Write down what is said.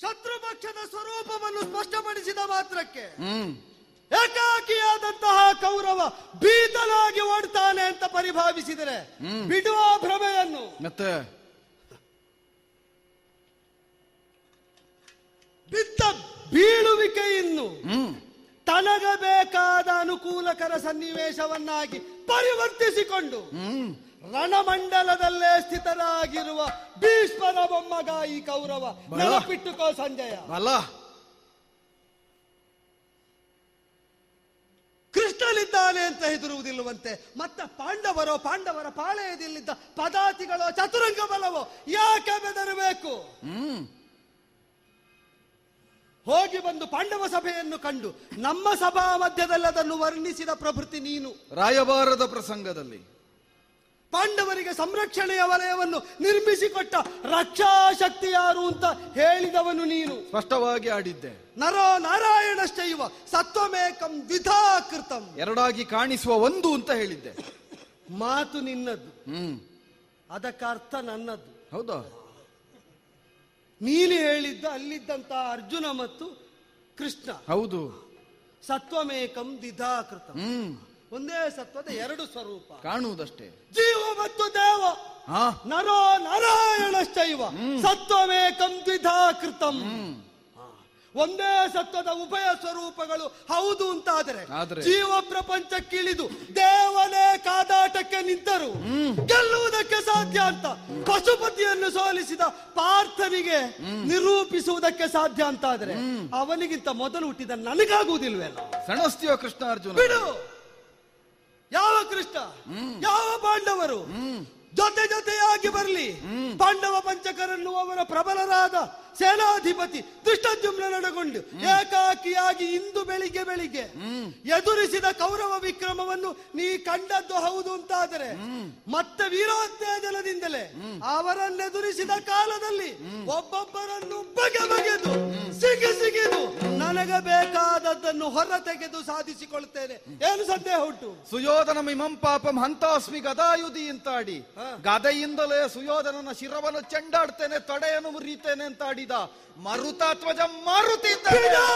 ಶತ್ರುಪಕ್ಷದ ಸ್ವರೂಪವನ್ನು ಸ್ಪಷ್ಟಪಡಿಸಿದ ಮಾತ್ರಕ್ಕೆ ಹ್ಮ್ ಏಕಾಕಿಯಾದಂತಹ ಕೌರವ ಭೀತನಾಗಿ ಓಡ್ತಾನೆ ಅಂತ ಪರಿಭಾವಿಸಿದರೆ ಬಿಡುವ ಭ್ರಮೆಯನ್ನು ಮತ್ತೆ ಬಿದ್ದ ಬೀಳುವಿಕೆಯನ್ನು ಹ್ಮ್ ತನಗ ಬೇಕಾದ ಅನುಕೂಲಕರ ಸನ್ನಿವೇಶವನ್ನಾಗಿ ಪರಿವರ್ತಿಸಿಕೊಂಡು ಹ್ಮ್ ರಣಮಂಡಲದಲ್ಲೇ ಸ್ಥಿತರಾಗಿರುವ ಭೀಷ್ಮರ ಮೊಮ್ಮಗ ಈ ಕೌರವ ಬಲ. ನೆನಪಿಟ್ಟುಕೋ ಸಂಜಯ ಅಲ್ಲ ಕೃಷ್ಣನಿದ್ದಾನೆ ಅಂತ ಹೆದರುವುದಿಲ್ಲವಂತೆ ಮತ್ತೆ ಪಾಂಡವರೋ ಪಾಂಡವರ ಪಾಳೆಯದಲ್ಲಿದ್ದ ಪದಾತಿಗಳೋ ಚತುರಂಗ ಬಲವೋ ಯಾಕೆ ಬೆದರಬೇಕು ಹ್ಮ್ ಹೋಗಿ ಬಂದು ಪಾಂಡವ ಸಭೆಯನ್ನು ಕಂಡು ನಮ್ಮ ಸಭಾ ಮಧ್ಯದಲ್ಲಿ ಅದನ್ನು ವರ್ಣಿಸಿದ ಪ್ರಭೃತಿ ನೀನು ರಾಯಭಾರದ ಪ್ರಸಂಗದಲ್ಲಿ ಪಾಂಡವರಿಗೆ ಸಂರಕ್ಷಣೆಯ ವಲಯವನ್ನು ನಿರ್ಮಿಸಿಕೊಟ್ಟ ರಕ್ಷಾಶಕ್ತಿ ಯಾರು ಅಂತ ಹೇಳಿದವನು ನೀನು ಸ್ಪಷ್ಟವಾಗಿ ಆಡಿದ್ದೆ ನರೋ ನಾರಾಯಣಶ್ಚೈವ ಸತ್ವಮೇಕಂ ದ್ವಿಧಾಕೃತಂ ಎರಡಾಗಿ ಕಾಣಿಸುವ ಒಂದು ಅಂತ ಹೇಳಿದ್ದೆ ಮಾತು ನಿನ್ನದ್ದು ಹ್ಮ್ ಅದಕ್ಕರ್ಥ ನನ್ನದ್ದು ಹೌದಾ ನೀನು ಹೇಳಿದ್ದ ಅಲ್ಲಿದ್ದಂತ ಅರ್ಜುನ ಮತ್ತು ಕೃಷ್ಣ ಹೌದು ಸತ್ವಮೇಕಂ ದ್ವಿಧಾಕೃತಂ ಹ್ಮ್ ಒಂದೇ ಸತ್ವದ ಎರಡು ಸ್ವರೂಪ ಕಾಣುವುದಷ್ಟೇ ಜೀವ ಮತ್ತು ದೇವ ಹಾ ನರೋ ನಾರಾಯಣಶ್ಚೈವ ಸತ್ವಮೇಕಂ ದ್ವಿಧಾಕೃತಂ ಹಾ. ಒಂದೇ ಸತ್ವದ ಉಭಯ ಸ್ವರೂಪಗಳು ಹೌದು ಅಂತಾದರೆ ಆದ್ರೆ? ಜೀವ ಪ್ರಪಂಚಕ್ಕಿಳಿದು ದೇವನೇ ಕಾದಾಟಕ್ಕೆ ನಿಂತರು ಗೆಲ್ಲುವುದಕ್ಕೆ ಸಾಧ್ಯ ಅಂತ ಪಶುಪತಿಯನ್ನು ಸೋಲಿಸಿದ ಪಾರ್ಥನಿಗೆ ನಿರೂಪಿಸುವುದಕ್ಕೆ ಸಾಧ್ಯ ಅಂತಾದರೆ ಅವನಿಗಿಂತ ಮೊದಲು ಹುಟ್ಟಿದ ನನಗಾಗುವುದಿಲ್ವೇನೋ ಸಣಸ್ತೀವ ಕೃಷ್ಣ ಅರ್ಜುನ ಬಿಡು ಯಾವ ಕೃಷ್ಣ ಯಾವ ಪಾಂಡವರು ಜೊತೆ ಜೊತೆಯಾಗಿ ಬರಲಿ ಪಾಂಡವ ಪಂಚಕರನ್ನು ಅವರ ಪ್ರಬಲರಾದ ಸೇನಾಧಿಪತಿ ದುಷ್ಟದ್ಯುಮ್ನೊಡಗೊಂಡು ಏಕಾಕಿಯಾಗಿ ಇಂದು ಬೆಳಿಗ್ಗೆ ಬೆಳಿಗ್ಗೆ ಎದುರಿಸಿದ ಕೌರವ ವಿಕ್ರಮವನ್ನು ನೀ ಕಂಡದ್ದು ಹೌದು ಅಂತಾದರೆ ಮತ್ತೆ ವೀರೋತ್ತೇಜನದಿಂದಲೇ ಅವರನ್ನೆದುರಿಸಿದ ಕಾಲದಲ್ಲಿ ಒಬ್ಬೊಬ್ಬರನ್ನು ಬಗೆ ಬಗೆದು ಸಿಗಿ ಸಿಗಿದು ನನಗೆ ಬೇಕಾದದ್ದನ್ನು ಹೊರ ತೆಗೆದು ಸಾಧಿಸಿಕೊಳ್ತೇನೆ ಏನು ಸಂದೇಹ ಉಂಟು ಸುಯೋಧನ ಮಿಮಂ ಪಾಪಂ ಹಂತಾಸ್ಮಿ ಗದಾಯುಧಿ ಅಂತಾಡಿ ಗದೆಯಿಂದಲೇ ಸುಯೋಧನನ ಶಿರವನ್ನು ಚೆಂಡಾಡ್ತೇನೆ ತೊಡೆಯನ್ನು ಮುರಿತೇನೆ ಅಂತ ಆಡಿದ ಮರುತಾತ್ವಜ ಮಾರುತಿ ಇದ್ದಾನೆ.